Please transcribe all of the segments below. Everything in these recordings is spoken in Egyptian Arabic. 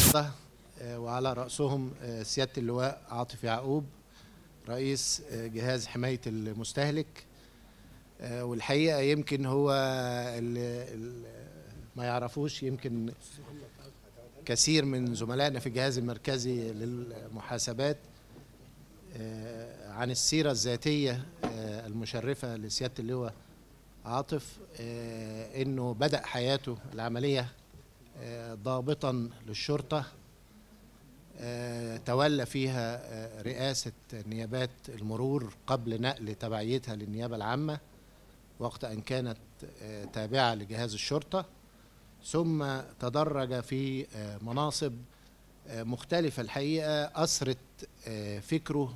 النهارده وعلى رأسهم سيادة اللواء عاطف يعقوب رئيس جهاز حماية المستهلك والحقيقة يمكن هو اللي ما يعرفوش يمكن كثير من زملائنا في الجهاز المركزي للمحاسبات عن السيرة الذاتية المشرفة لسيادة اللواء عاطف انه بدأ حياته العملية ضابطا للشرطة تولى فيها رئاسة نيابات المرور قبل نقل تبعيتها للنيابة العامة وقت أن كانت تابعة لجهاز الشرطة ثم تدرج في مناصب مختلفة الحقيقة أثرت فكره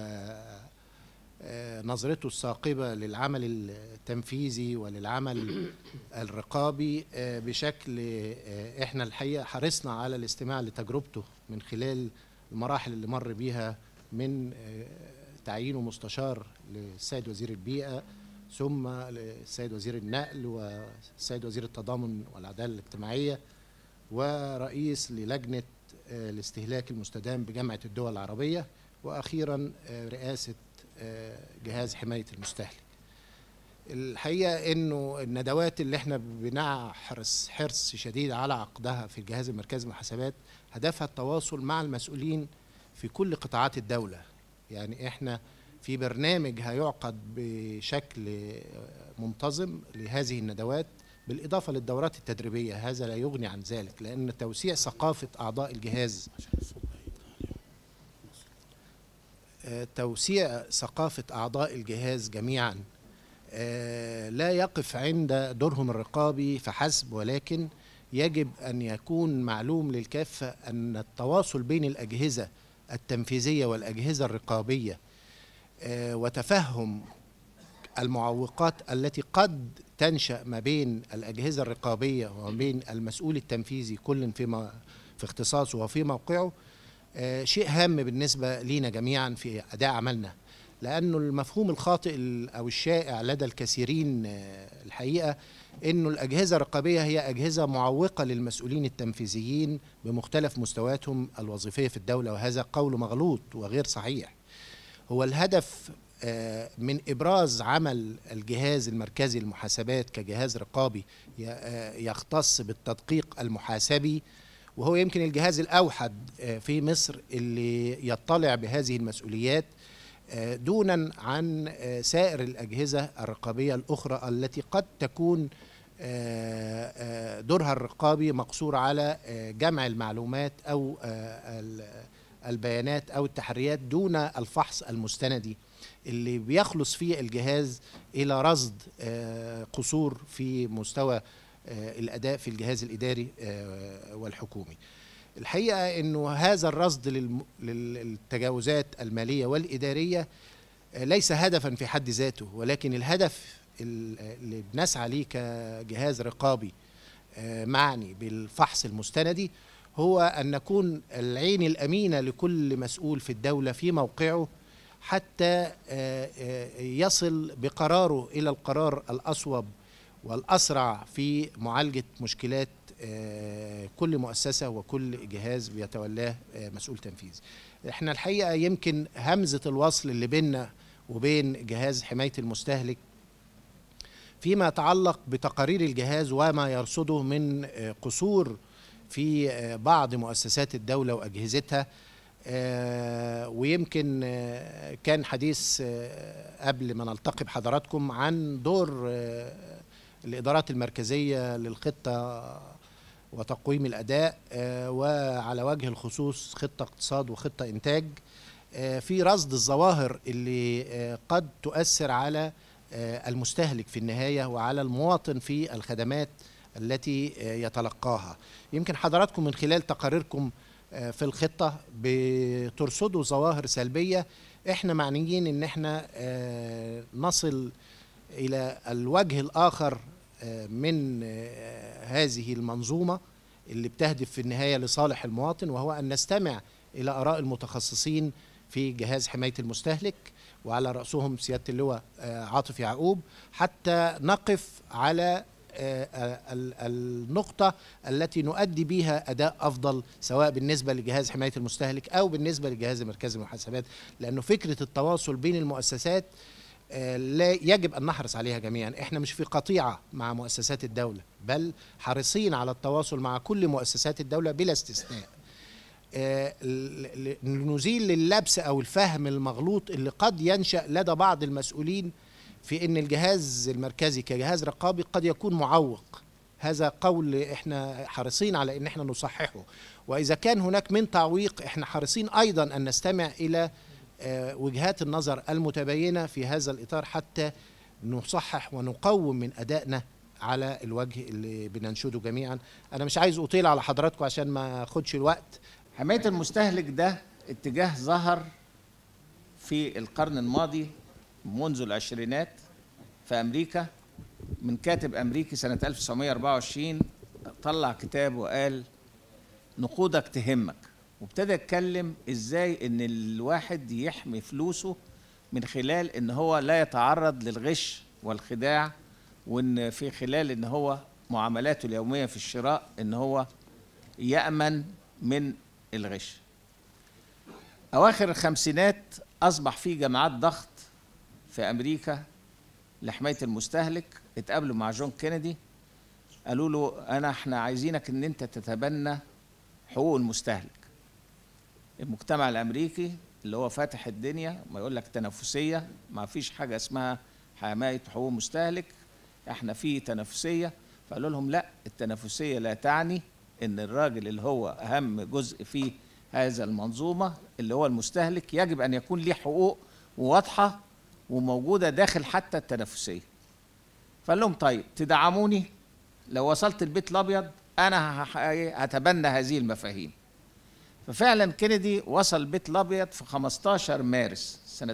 ونظرته الثاقبة للعمل التنفيذي وللعمل الرقابي بشكل احنا الحقيقة حرصنا على الاستماع لتجربته من خلال المراحل اللي مر بيها من تعيينه مستشار للسيد وزير البيئة ثم للسيد وزير النقل والسيد وزير التضامن والعدالة الاجتماعية ورئيس للجنة الاستهلاك المستدام بجامعة الدول العربية وأخيرا رئاسة جهاز حماية المستهلك الحقيقة أنه الندوات اللي احنا بنحرص حرص شديد على عقدها في الجهاز المركزي للمحاسبات هدفها التواصل مع المسؤولين في كل قطاعات الدولة يعني احنا في برنامج هيعقد بشكل منتظم لهذه الندوات بالإضافة للدورات التدريبية هذا لا يغني عن ذلك لأن توسيع ثقافة أعضاء الجهاز توسيع ثقافة أعضاء الجهاز جميعا لا يقف عند دورهم الرقابي فحسب ولكن يجب أن يكون معلوم للكافة أن التواصل بين الأجهزة التنفيذية والأجهزة الرقابية وتفهم المعوقات التي قد تنشأ ما بين الأجهزة الرقابية وما بين المسؤول التنفيذي كل في في اختصاصه وفي موقعه شيء هام بالنسبة لينا جميعا في أداء عملنا لأنه المفهوم الخاطئ أو الشائع لدى الكثيرين الحقيقة أنه الأجهزة الرقابية هي أجهزة معوقة للمسؤولين التنفيذيين بمختلف مستوياتهم الوظيفية في الدولة وهذا قول مغلوط وغير صحيح هو الهدف من ابراز عمل الجهاز المركزي للمحاسبات كجهاز رقابي يختص بالتدقيق المحاسبي وهو يمكن الجهاز الاوحد في مصر اللي يطلع بهذه المسؤوليات دونا عن سائر الاجهزه الرقابيه الاخرى التي قد تكون دورها الرقابي مقصور على جمع المعلومات او البيانات او التحريات دون الفحص المستندي اللي بيخلص فيه الجهاز الى رصد قصور في مستوى الاداء في الجهاز الاداري والحكومي. الحقيقه انه هذا الرصد للتجاوزات الماليه والاداريه ليس هدفا في حد ذاته ولكن الهدف اللي بنسعى ليه كجهاز رقابي معني بالفحص المستندي هو ان نكون العين الامينه لكل مسؤول في الدوله في موقعه حتى يصل بقراره الى القرار الاصوب والاسرع في معالجه مشكلات كل مؤسسه وكل جهاز بيتولاه مسؤول تنفيذي. احنا الحقيقه يمكن همزه الوصل اللي بيننا وبين جهاز حمايه المستهلك فيما يتعلق بتقارير الجهاز وما يرصده من قصور في بعض مؤسسات الدوله واجهزتها آه ويمكن آه كان حديث آه قبل ما نلتقي بحضراتكم عن دور الإدارات المركزية للخطة وتقويم الأداء وعلى وجه الخصوص خطة اقتصاد وخطة إنتاج في رصد الظواهر اللي قد تؤثر على المستهلك في النهاية وعلى المواطن في الخدمات التي يتلقاها يمكن حضراتكم من خلال تقاريركم في الخطة بترصدوا ظواهر سلبية احنا معنيين ان احنا نصل الى الوجه الاخر من هذه المنظومة اللي بتهدف في النهاية لصالح المواطن وهو ان نستمع الى اراء المتخصصين في جهاز حماية المستهلك وعلى رأسهم سيادة اللواء عاطف يعقوب حتى نقف على آه، ال- النقطة التي نؤدي بها أداء أفضل سواء بالنسبة لجهاز حماية المستهلك أو بالنسبة لجهاز مركز المحاسبات لأنه فكرة التواصل بين المؤسسات آه، لا يجب أن نحرص عليها جميعا إحنا مش في قطيعة مع مؤسسات الدولة بل حريصين على التواصل مع كل مؤسسات الدولة بلا استثناء آه، ل- ل- نزيل اللبس او الفهم المغلوط اللي قد ينشا لدى بعض المسؤولين في ان الجهاز المركزي كجهاز رقابي قد يكون معوق هذا قول احنا حريصين على ان احنا نصححه واذا كان هناك من تعويق احنا حريصين ايضا ان نستمع الى آه، وجهات النظر المتباينه في هذا الاطار حتى نصحح ونقوم من ادائنا على الوجه اللي بننشده جميعا انا مش عايز اطيل على حضراتكم عشان ما اخدش الوقت حماية المستهلك ده اتجاه ظهر في القرن الماضي منذ العشرينات في أمريكا من كاتب أمريكي سنة 1924 طلع كتاب وقال نقودك تهمك وابتدى يتكلم ازاي ان الواحد يحمي فلوسه من خلال ان هو لا يتعرض للغش والخداع وان في خلال ان هو معاملاته اليوميه في الشراء ان هو يامن من الغش اواخر الخمسينات اصبح في جماعات ضغط في امريكا لحمايه المستهلك اتقابلوا مع جون كينيدي قالوا له انا احنا عايزينك ان انت تتبنى حقوق المستهلك المجتمع الامريكي اللي هو فاتح الدنيا ما يقول لك تنافسيه ما فيش حاجه اسمها حمايه حقوق المستهلك احنا في تنافسيه فقالوا لهم لا التنافسيه لا تعني ان الراجل اللي هو اهم جزء في هذا المنظومه اللي هو المستهلك يجب ان يكون ليه حقوق واضحه وموجوده داخل حتى التنافسيه فقال لهم طيب تدعموني لو وصلت البيت الابيض انا هح- هتبنى هذه المفاهيم ففعلا كينيدي وصل البيت الابيض في 15 مارس سنه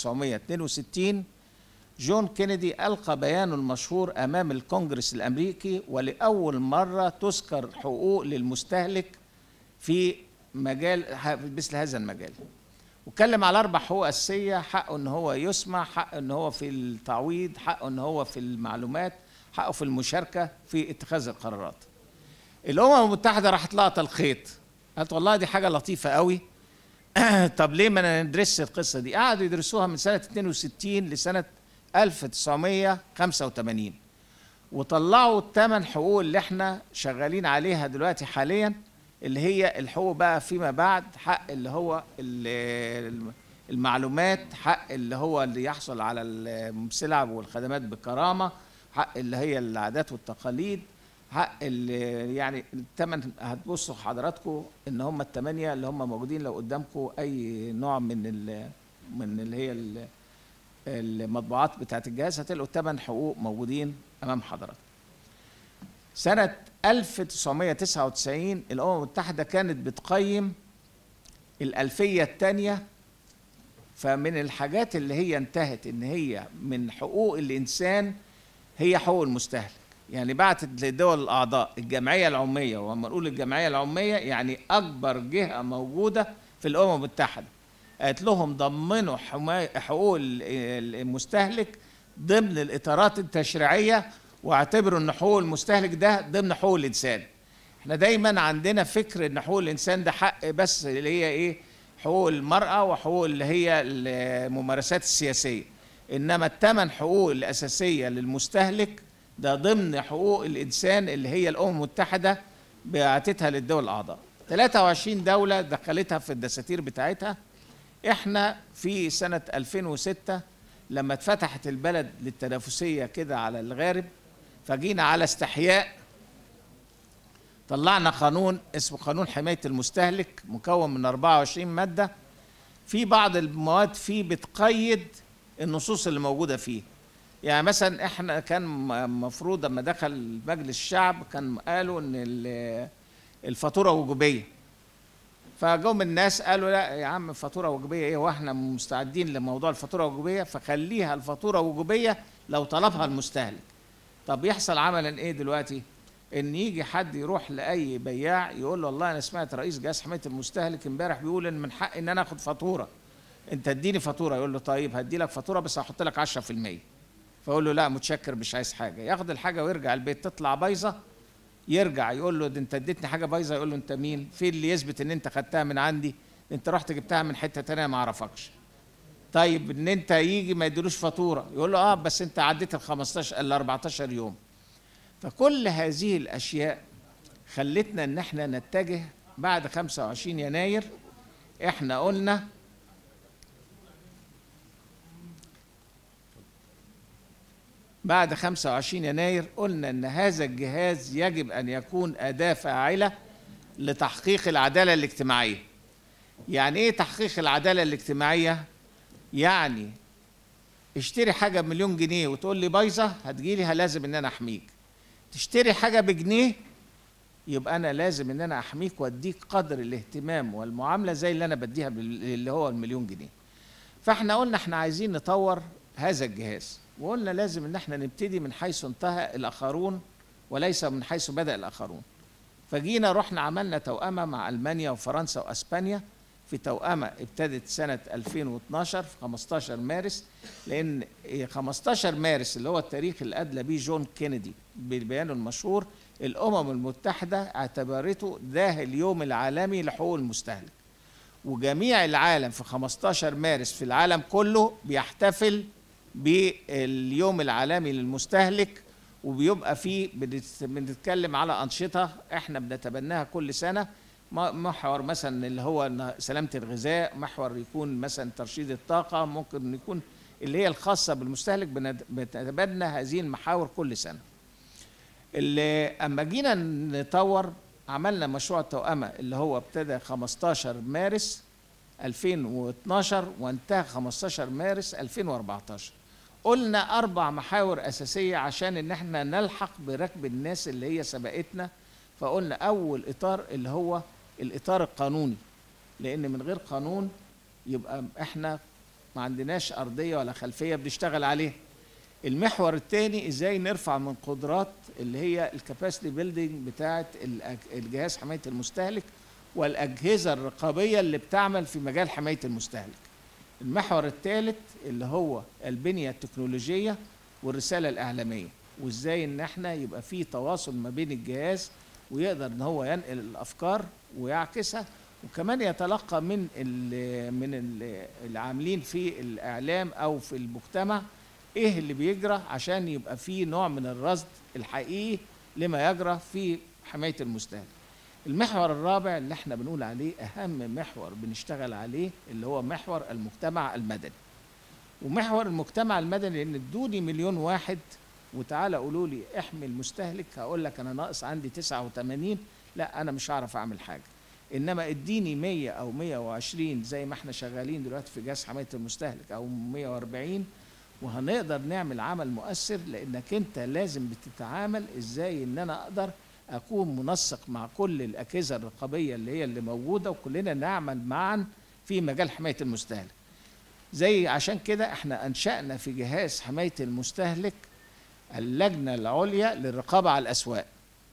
1962 جون كينيدي القى بيانه المشهور امام الكونجرس الامريكي ولاول مره تذكر حقوق للمستهلك في مجال ه- مثل هذا المجال واتكلم على اربع حقوق اساسيه حقه ان هو يسمع حقه ان هو في التعويض حقه ان هو في المعلومات حقه في المشاركه في اتخاذ القرارات الامم المتحده راحت لقطه الخيط قالت والله دي حاجه لطيفه قوي طب ليه ما ندرسش القصه دي قعدوا يدرسوها من سنه 62 لسنه 1985 وطلعوا الثمان حقوق اللي احنا شغالين عليها دلوقتي حاليا اللي هي الحقوق بقى فيما بعد حق اللي هو ال- المعلومات حق اللي هو اللي يحصل على السلع والخدمات بكرامه حق اللي هي العادات والتقاليد حق اللي يعني الثمن هتبصوا حضراتكم ان هم الثمانيه اللي هم موجودين لو قدامكم اي نوع من ال من اللي هي ال- المطبوعات بتاعت الجهاز هتلاقوا الثمان حقوق موجودين امام حضراتكم. سنه 1999 الامم المتحده كانت بتقيم الالفيه الثانيه فمن الحاجات اللي هي انتهت ان هي من حقوق الانسان هي حقوق المستهلك يعني بعتت للدول الاعضاء الجمعيه العموميه ولما نقول الجمعيه العموميه يعني اكبر جهه موجوده في الامم المتحده قالت لهم ضمنوا حماية حقوق ال- المستهلك ضمن الاطارات التشريعيه واعتبروا ان حقوق المستهلك ده ضمن حقوق الانسان احنا دايما عندنا فكر ان حقوق الانسان ده حق بس اللي هي ايه حقوق المراه وحقوق اللي هي الممارسات السياسيه انما الثمان حقوق الاساسيه للمستهلك ده ضمن حقوق الانسان اللي هي الامم المتحده بعتتها للدول الاعضاء 23 دوله دخلتها في الدساتير بتاعتها احنا في سنه 2006 لما اتفتحت البلد للتنافسيه كده على الغارب فجينا على استحياء طلعنا قانون اسمه قانون حمايه المستهلك مكون من 24 ماده في بعض المواد فيه بتقيد النصوص اللي موجوده فيه يعني مثلا احنا كان مفروض لما دخل مجلس الشعب كان قالوا ان ال- الفاتوره وجوبيه فجم الناس قالوا لا يا عم فاتوره وجوبيه ايه واحنا مستعدين لموضوع الفاتوره الوجوبيه فخليها الفاتوره وجوبيه لو طلبها المستهلك طب يحصل عملا ايه دلوقتي ان يجي حد يروح لاي بياع يقول له والله انا سمعت رئيس جهاز حمايه المستهلك امبارح بيقول ان من حقي ان انا اخد فاتوره انت اديني فاتوره يقول له طيب هدي لك فاتوره بس هحط لك 10% فاقول له لا متشكر مش عايز حاجه ياخد الحاجه ويرجع البيت تطلع بايظه يرجع يقول له ده انت اديتني حاجه بايظه يقول له انت مين في اللي يثبت ان انت خدتها من عندي انت رحت جبتها من حته تانية ما اعرفكش طيب ان انت يجي ما يديلوش فاتوره يقول له اه بس انت عديت ال 15 ال 14 يوم فكل هذه الاشياء خلتنا ان احنا نتجه بعد 25 يناير احنا قلنا بعد 25 يناير قلنا ان هذا الجهاز يجب ان يكون اداه فاعله لتحقيق العداله الاجتماعيه يعني ايه تحقيق العداله الاجتماعيه يعني اشتري حاجه بمليون جنيه وتقول لي بايظه هتجيلي لازم ان انا احميك تشتري حاجه بجنيه يبقى انا لازم ان انا احميك واديك قدر الاهتمام والمعامله زي اللي انا بديها بال- اللي هو المليون جنيه فاحنا قلنا احنا عايزين نطور هذا الجهاز وقلنا لازم ان احنا نبتدي من حيث انتهى الاخرون وليس من حيث بدا الاخرون فجينا رحنا عملنا توأمة مع ألمانيا وفرنسا وأسبانيا في توأمة ابتدت سنة 2012 في 15 مارس لأن 15 مارس اللي هو التاريخ اللي أدلى به جون كينيدي ببيانه المشهور الأمم المتحدة اعتبرته ده اليوم العالمي لحقوق المستهلك وجميع العالم في 15 مارس في العالم كله بيحتفل باليوم العالمي للمستهلك وبيبقى فيه بنت- بنتكلم على أنشطة احنا بنتبناها كل سنة م- محور مثلا اللي هو إن سلامة الغذاء محور يكون مثلا ترشيد الطاقة ممكن يكون اللي هي الخاصة بالمستهلك بنت- بنتبنى هذه المحاور كل سنة اللي اما جينا نطور عملنا مشروع التوأمة اللي هو ابتدى 15 مارس 2012 وانتهى 15 مارس 2014 قلنا أربع محاور أساسية عشان إن احنا نلحق بركب الناس اللي هي سبقتنا فقلنا أول إطار اللي هو الإطار القانوني لأن من غير قانون يبقى احنا ما عندناش أرضية ولا خلفية بنشتغل عليها المحور الثاني ازاي نرفع من قدرات اللي هي الكاباسيتي بيلدينج بتاعه الأج- الجهاز حمايه المستهلك والاجهزه الرقابيه اللي بتعمل في مجال حمايه المستهلك. المحور الثالث اللي هو البنيه التكنولوجيه والرساله الاعلاميه وازاي ان احنا يبقى في تواصل ما بين الجهاز ويقدر ان هو ينقل الافكار ويعكسها وكمان يتلقى من ال من ال العاملين في الاعلام او في المجتمع ايه اللي بيجرى عشان يبقى في نوع من الرصد الحقيقي لما يجرى في حمايه المستهلك. المحور الرابع اللي احنا بنقول عليه اهم محور بنشتغل عليه اللي هو محور المجتمع المدني. ومحور المجتمع المدني لان ادوني مليون واحد وتعالى قولوا لي احمي المستهلك هقول لك انا ناقص عندي 89 لا انا مش هعرف اعمل حاجه. انما اديني 100 او 120 زي ما احنا شغالين دلوقتي في جهاز حمايه المستهلك او 140 وهنقدر نعمل عمل مؤثر لانك انت لازم بتتعامل ازاي ان انا اقدر اكون منسق مع كل الاجهزه الرقابيه اللي هي اللي موجوده وكلنا نعمل معا في مجال حمايه المستهلك زي عشان كده احنا انشانا في جهاز حمايه المستهلك اللجنه العليا للرقابه على الاسواق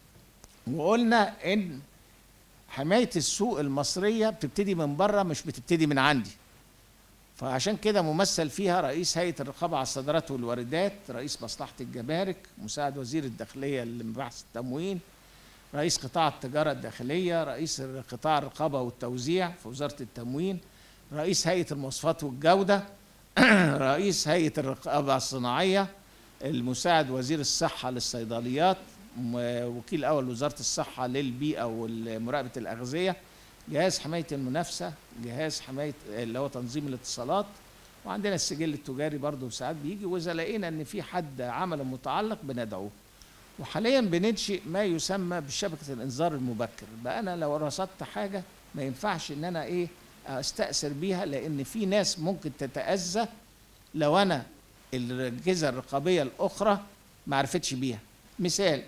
وقلنا ان حمايه السوق المصريه بتبتدي من بره مش بتبتدي من عندي فعشان كده ممثل فيها رئيس هيئة الرقابة على الصادرات والواردات رئيس مصلحة الجمارك مساعد وزير الداخلية لمباحث التموين رئيس قطاع التجارة الداخلية رئيس قطاع الرقابة والتوزيع في وزارة التموين رئيس هيئة المواصفات والجودة رئيس هيئة الرقابة الصناعية المساعد وزير الصحة للصيدليات م- وكيل أول وزارة الصحة للبيئة ومراقبة الأغذية جهاز حماية المنافسة جهاز حماية اللي هو تنظيم الاتصالات وعندنا السجل التجاري برضه ساعات بيجي وإذا لقينا إن في حد عمل متعلق بندعوه وحاليا بننشئ ما يسمى بشبكة الإنذار المبكر بقى أنا لو رصدت حاجة ما ينفعش إن أنا إيه أستأثر بيها لأن في ناس ممكن تتأذى لو أنا الأجهزة الرقابية الأخرى ما عرفتش بيها مثال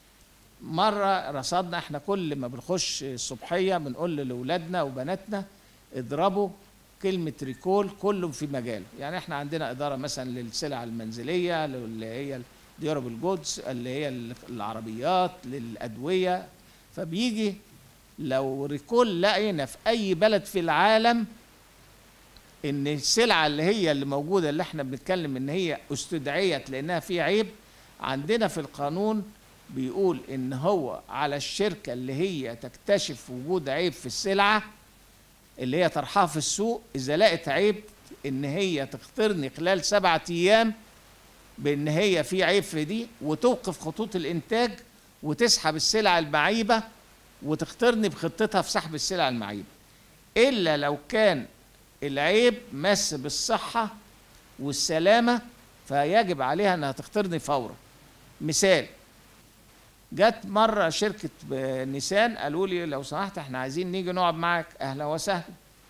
مرة رصدنا احنا كل ما بنخش الصبحية بنقول لأولادنا وبناتنا اضربوا كلمة ريكول كله في مجاله يعني احنا عندنا إدارة مثلا للسلع المنزلية اللي هي الديورابل جودز اللي هي العربيات للأدوية فبيجي لو ريكول لقينا في أي بلد في العالم ان السلعه اللي هي اللي موجوده اللي احنا بنتكلم ان هي استدعيت لانها في عيب عندنا في القانون بيقول ان هو على الشركه اللي هي تكتشف وجود عيب في السلعه اللي هي طرحها في السوق اذا لقت عيب ان هي تخطرني خلال سبعة ايام بان هي في عيب في دي وتوقف خطوط الانتاج وتسحب السلع المعيبه وتخطرني بخطتها في سحب السلع المعيبه الا لو كان العيب مس بالصحه والسلامه فيجب عليها انها تخطرني فورا مثال جت مره شركه نيسان قالوا لي لو سمحت احنا عايزين نيجي نقعد معاك اهلا وسهلا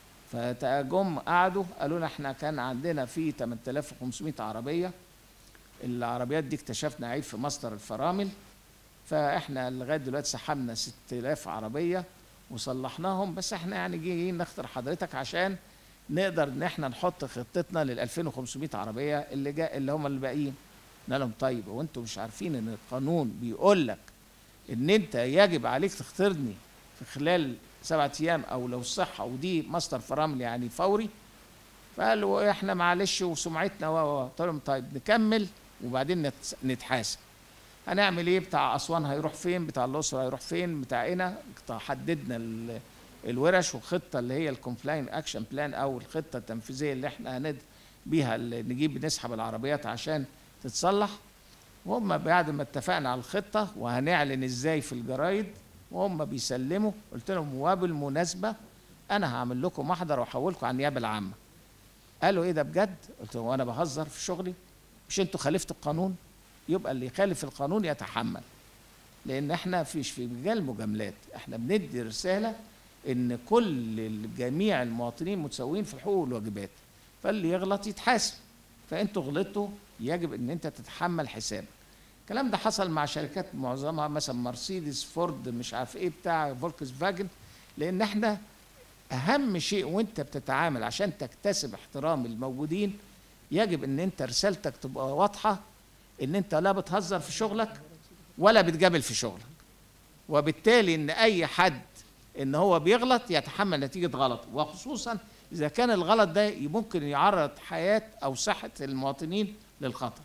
فجم قعدوا قالوا لنا احنا كان عندنا في 8500 عربيه العربيات دي اكتشفنا عيب في مصدر الفرامل فاحنا لغايه دلوقتي سحبنا 6000 عربيه وصلحناهم بس احنا يعني جايين نختار حضرتك عشان نقدر ان احنا نحط خطتنا لل 2500 عربيه اللي جاء اللي هم اللي باقيين قلنا لهم طيب وانتم مش عارفين ان القانون بيقول لك ان انت يجب عليك تختارني في خلال سبعة ايام او لو الصحه ودي مصدر فرامل يعني فوري فقالوا احنا معلش وسمعتنا و قلت لهم طيب نكمل وبعدين نتس- نتحاسب هنعمل ايه بتاع اسوان هيروح فين بتاع الاقصر هيروح فين بتاع هنا حددنا ال- الورش والخطه اللي هي الكومبلاين اكشن بلان او الخطه التنفيذيه اللي احنا هند بيها اللي نجيب نسحب العربيات عشان تتصلح وهم بعد ما اتفقنا على الخطه وهنعلن ازاي في الجرايد وهم بيسلموا قلت لهم وبالمناسبه انا هعمل لكم محضر واحولكم على النيابه العامه قالوا ايه ده بجد قلت لهم وانا بهزر في شغلي مش انتوا خالفتوا القانون يبقى اللي يخالف القانون يتحمل لان احنا فيش في مجال مجاملات احنا بندي رساله ان كل جميع المواطنين متساويين في الحقوق والواجبات فاللي يغلط يتحاسب فانتوا غلطتوا يجب ان انت تتحمل حساب الكلام ده حصل مع شركات معظمها مثلا مرسيدس فورد مش عارف ايه بتاع فولكس فاجن لان احنا اهم شيء وانت بتتعامل عشان تكتسب احترام الموجودين يجب ان انت رسالتك تبقى واضحه ان انت لا بتهزر في شغلك ولا بتجامل في شغلك وبالتالي ان اي حد ان هو بيغلط يتحمل نتيجه غلط وخصوصا اذا كان الغلط ده ممكن يعرض حياه او صحه المواطنين للخطر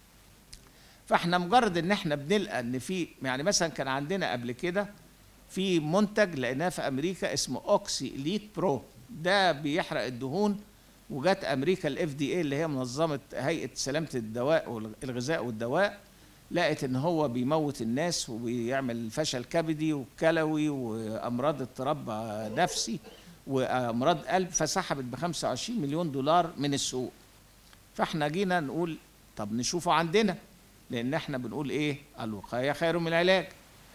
فاحنا مجرد ان احنا بنلقى ان في يعني مثلا كان عندنا قبل كده في منتج لقيناه في امريكا اسمه اوكسي اليت برو ده بيحرق الدهون وجات امريكا الاف دي اي اللي هي منظمه هيئه سلامه الدواء والغذاء والدواء لقت ان هو بيموت الناس وبيعمل فشل كبدي وكلوي وامراض اضطراب نفسي وامراض قلب فسحبت ب 25 مليون دولار من السوق فاحنا جينا نقول طب نشوفه عندنا لان احنا بنقول ايه الوقايه خير من العلاج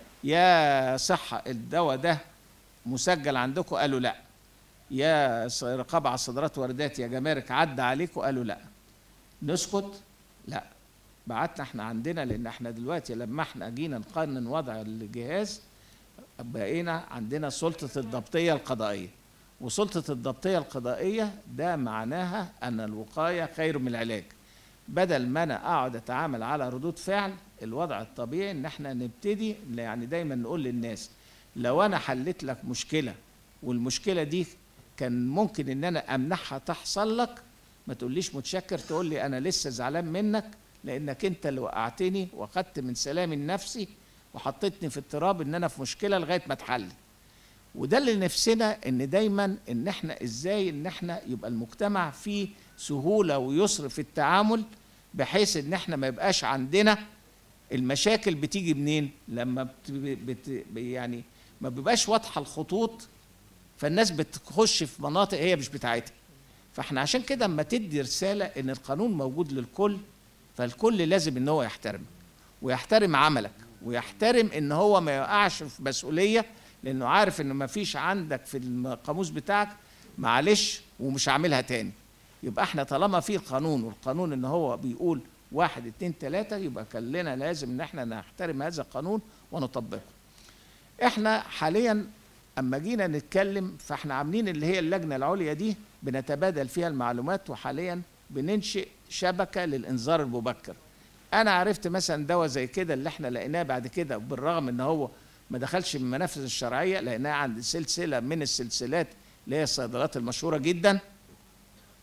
يا صحه الدواء ده مسجل عندكم قالوا لا يا ص- رقابه على الصادرات واردات يا جمارك عدى عليكم قالوا لا نسكت لا بعتنا احنا عندنا لان احنا دلوقتي لما احنا جينا نقنن وضع الجهاز بقينا عندنا سلطه الضبطيه القضائيه وسلطه الضبطيه القضائيه ده معناها ان الوقايه خير من العلاج بدل ما انا اقعد اتعامل على ردود فعل الوضع الطبيعي ان احنا نبتدي يعني دايما نقول للناس لو انا حليت لك مشكله والمشكله دي كان ممكن ان انا امنحها تحصل لك ما تقوليش متشكر تقول لي انا لسه زعلان منك لانك انت اللي وقعتني واخدت من سلامي النفسي وحطيتني في اضطراب ان انا في مشكله لغايه ما اتحل وده اللي نفسنا ان دايما ان احنا ازاي ان احنا يبقى المجتمع فيه سهوله ويسر في التعامل بحيث ان احنا ما يبقاش عندنا المشاكل بتيجي منين لما بت بت يعني ما بيبقاش واضحه الخطوط فالناس بتخش في مناطق هي مش بتاعتها فاحنا عشان كده اما تدي رساله ان القانون موجود للكل فالكل لازم ان هو يحترمك ويحترم عملك ويحترم ان هو ما يقعش في مسؤوليه لانه عارف ان ما فيش عندك في القاموس بتاعك معلش ومش هعملها تاني يبقى احنا طالما في القانون والقانون ان هو بيقول واحد اتنين تلاته يبقى كلنا لازم ان احنا نحترم هذا القانون ونطبقه. احنا حاليا اما جينا نتكلم فاحنا عاملين اللي هي اللجنه العليا دي بنتبادل فيها المعلومات وحاليا بننشئ شبكه للانذار المبكر. انا عرفت مثلا دواء زي كده اللي احنا لقيناه بعد كده بالرغم ان هو ما دخلش من المنافذ الشرعيه لقيناه عند سلسله من السلسلات اللي هي الصيدلات المشهوره جدا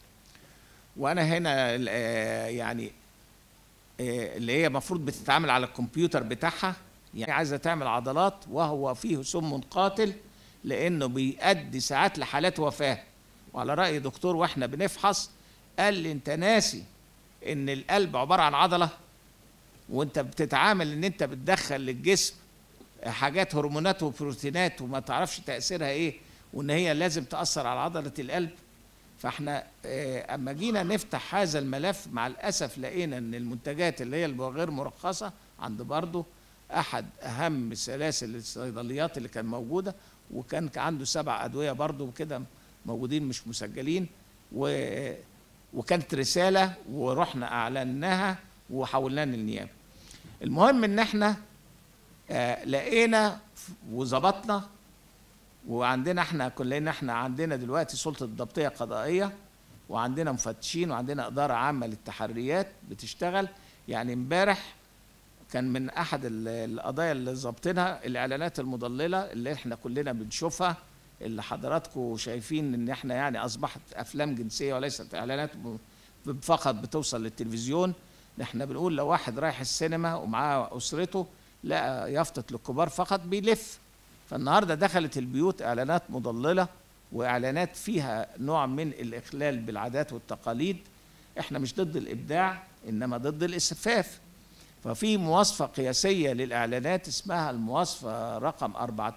وانا هنا ال- آه، يعني آه، اللي هي المفروض بتتعامل على الكمبيوتر بتاعها يعني عايزه تعمل عضلات وهو فيه سم قاتل لانه بيؤدي ساعات لحالات وفاه وعلى راي دكتور واحنا بنفحص قال لي انت ناسي ان القلب عباره عن عضله وانت بتتعامل ان انت بتدخل للجسم حاجات هرمونات وبروتينات وما تعرفش تاثيرها ايه وان هي لازم تاثر على عضله القلب فاحنا آه، اما جينا نفتح هذا الملف مع الاسف لقينا ان المنتجات اللي هي الغير مرخصه عند برضه احد اهم سلاسل الصيدليات اللي كان موجوده وكان عنده سبع ادويه برضه وكده موجودين مش مسجلين و وكانت رساله ورحنا اعلناها وحولناها للنيابه المهم ان احنا آه، لقينا وظبطنا وعندنا احنا كلنا احنا عندنا دلوقتي سلطه ضبطيه قضائيه وعندنا مفتشين وعندنا اداره عامه للتحريات بتشتغل يعني امبارح كان من احد ال- القضايا اللي ظابطينها الاعلانات المضلله اللي احنا كلنا بنشوفها اللي حضراتكم شايفين ان احنا يعني اصبحت افلام جنسيه وليست اعلانات ب- فقط بتوصل للتلفزيون احنا بنقول لو واحد رايح السينما ومعاه اسرته لقى يافطه للكبار فقط بيلف فالنهارده دخلت البيوت اعلانات مضلله واعلانات فيها نوع من الاخلال بالعادات والتقاليد احنا مش ضد الابداع انما ضد الاسفاف ففي مواصفه قياسيه للاعلانات اسمها المواصفه رقم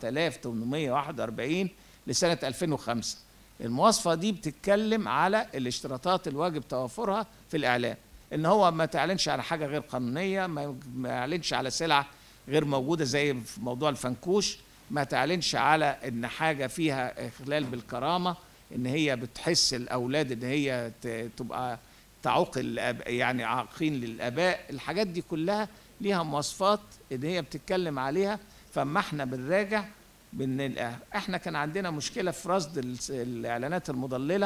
4841 لسنه 2005 المواصفه دي بتتكلم على الاشتراطات الواجب توفرها في الاعلان ان هو ما تعلنش على حاجه غير قانونيه ما ما يعلنش على سلعه غير موجوده زي في موضوع الفنكوش ما تعلنش على ان حاجه فيها اخلال بالكرامه ان هي بتحس الاولاد ان هي ت- تبقى تعوق الأب يعني عاقين للاباء الحاجات دي كلها ليها مواصفات ان هي بتتكلم عليها فاما احنا بنراجع بن احنا كان عندنا مشكله في رصد الس- الاعلانات المضلله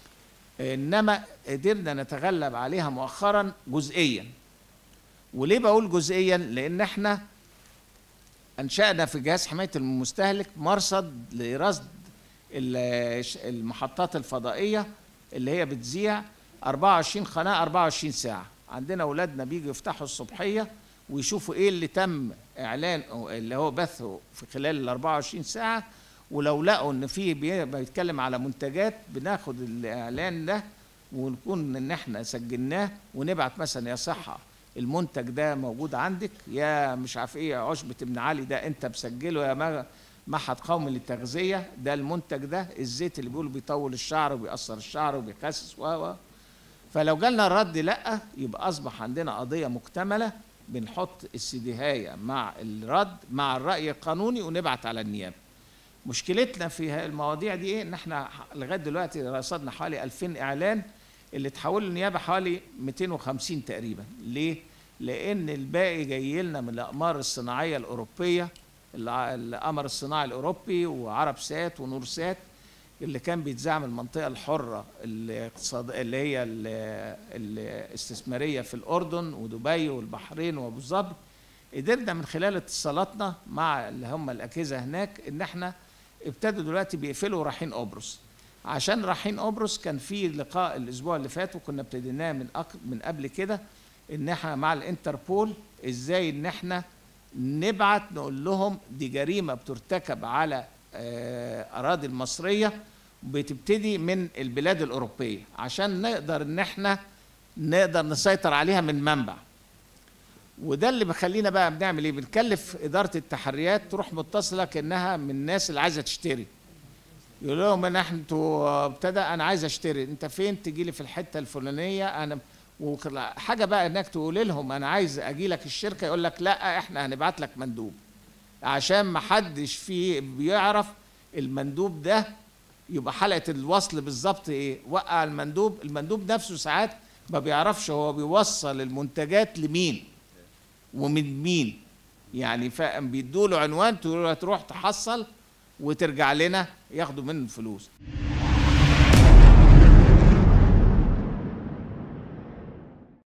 انما قدرنا نتغلب عليها مؤخرا جزئيا وليه بقول جزئيا لان احنا انشانا في جهاز حمايه المستهلك مرصد لرصد ال- المحطات الفضائيه اللي هي بتذيع 24 قناه 24 ساعه عندنا اولادنا بيجوا يفتحوا الصبحيه ويشوفوا ايه اللي تم اعلان اللي هو بثه في خلال ال 24 ساعه ولو لقوا ان في بي- بيتكلم على منتجات بناخد الاعلان ده ونكون ان احنا سجلناه ونبعت مثلا يا صحه المنتج ده موجود عندك يا مش عارف ايه عشبة ابن علي ده انت مسجله يا ما- معهد قومي للتغذيه ده المنتج ده الزيت اللي بيقولوا بيطول الشعر وبيقصر الشعر وبيخسس و و فلو جالنا الرد لا يبقى اصبح عندنا قضيه مكتمله بنحط السيديهايه مع الرد مع الراي القانوني ونبعت على النيابه مشكلتنا في المواضيع دي ايه ان احنا لغايه دلوقتي رصدنا حوالي 2000 اعلان اللي تحول للنيابه حوالي 250 تقريبا ليه لان الباقي جاي لنا من الاقمار الصناعيه الاوروبيه الع- القمر الصناعي الاوروبي وعرب سات ونور سات اللي كان بيتذاع من المنطقه الحره الاقتصاد اللي هي ال- الاستثماريه في الاردن ودبي والبحرين وابو ظبي قدرنا من خلال اتصالاتنا مع اللي هم الاجهزه هناك ان احنا ابتدوا دلوقتي بيقفلوا رايحين قبرص عشان رايحين قبرص كان في لقاء الاسبوع اللي فات وكنا ابتديناه من أك... من قبل كده ان احنا مع الانتربول ازاي ان احنا نبعت نقول لهم دي جريمه بترتكب على آه، اراضي المصريه بتبتدي من البلاد الاوروبيه عشان نقدر ان احنا نقدر نسيطر عليها من منبع وده اللي بيخلينا بقى بنعمل ايه بنكلف اداره التحريات تروح متصله كانها من الناس اللي عايزه تشتري يقول لهم ان احنا انتوا ابتدى انا عايز اشتري انت فين تجي لي في الحته الفلانيه انا وكل- حاجه بقى انك تقول لهم انا عايز اجي لك الشركه يقول لك لا احنا هنبعت لك مندوب عشان ما حدش فيه بيعرف المندوب ده يبقى حلقه الوصل بالظبط ايه وقع المندوب المندوب نفسه ساعات ما بيعرفش هو بيوصل المنتجات لمين ومن مين يعني فاهم بيدوا له عنوان تقول له تروح تحصل وترجع لنا ياخدوا منه الفلوس